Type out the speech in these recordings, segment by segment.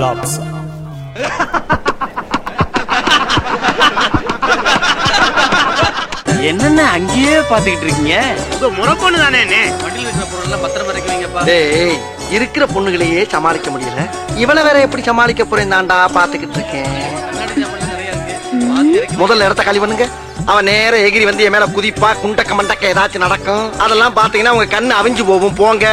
என்னென்ன அங்கேயே பாத்துக்கிட்டு இருக்கீங்க உங்க முறப்பொண்ணு தானே வண்டியில் இருக்கிற பொருள் எல்லாம் பத்திரமா இருக்க வைங்கப்பா டேய் இருக்கிற பொண்ணுகளையே சமாளிக்க முடியல இவளை வேற எப்படி சமாளிக்க போறேன் தாண்டா பாத்துக்கிட்டு இருக்கேன் கண்ணாடி ஜாமான் நிறைய இருக்கு பார்த்து இறக்கி முதல்ல இடத்த காலி பண்ணுங்க அவன் நேர எகிரி வந்து என் மேல குதிப்பா குண்டக்க மண்டக்க ஏதாச்சும் நடக்கும் அதெல்லாம் பாத்தீங்கன்னா உங்க கண்ணு அவிஞ்சு போகும் போங்க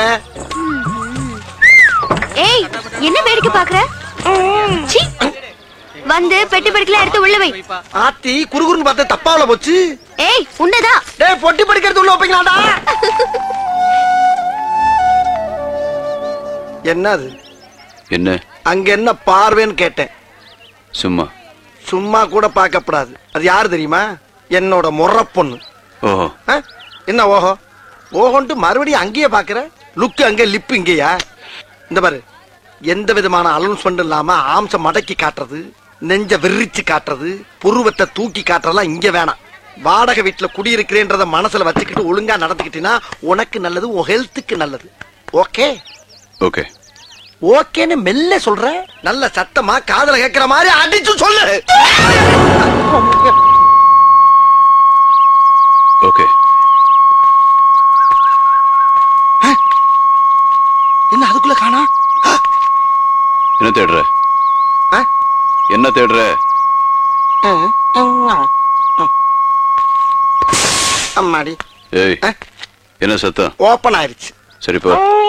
ஏய் என்ன வேடிக்கை பாக்குற சீ. வந்து பெட்டி படிக்கலாம் எடுத்து உள்ள வை ஆத்தி குறுகுறுன்னு பார்த்து தப்பாவில போச்சு ஏய் உன்னதான் டேய் பொட்டி படிக்கிறது உள்ள வைப்பீங்களாடா என்னது என்ன அங்க என்ன பார்வைன்னு கேட்டேன் சும்மா சும்மா கூட பார்க்கப்படாது அது யாரு தெரியுமா என்னோட முறை பொண்ணு ஓஹோ ஆ? என்ன ஓஹோ ஓஹோன்ட்டு மறுபடியும் அங்கேயே பாக்குற லுக்கு அங்கே லிப்பு இங்கேயா இந்த பாரு எந்த விதமான அலௌன்ஸ்மெண்ட் இல்லாம ஆம்ச மடக்கி காட்டுறது நெஞ்ச விரிச்சு காட்டுறது புருவத்தை தூக்கி காட்டுறதெல்லாம் இங்க வேணாம் வாடகை வீட்டுல குடியிருக்கிறேன்றத மனசுல வச்சுக்கிட்டு ஒழுங்கா நடந்துக்கிட்டீங்கன்னா உனக்கு நல்லது உன் ஹெல்த்துக்கு நல்லது ஓகே ஓகே ஓகேன்னு மெல்ல சொல்ற நல்ல சத்தமா காதுல கேட்கிற மாதிரி அடிச்சு சொல்லு ஓகே என்ன அதுக்குள்ள காணா என்ன தேடுற ஆ? என்ன தேடுற அம்மாடி ஏய் ஆ? என்ன சத்தம் ஓபன் ஆயிருச்சு சரிப்பா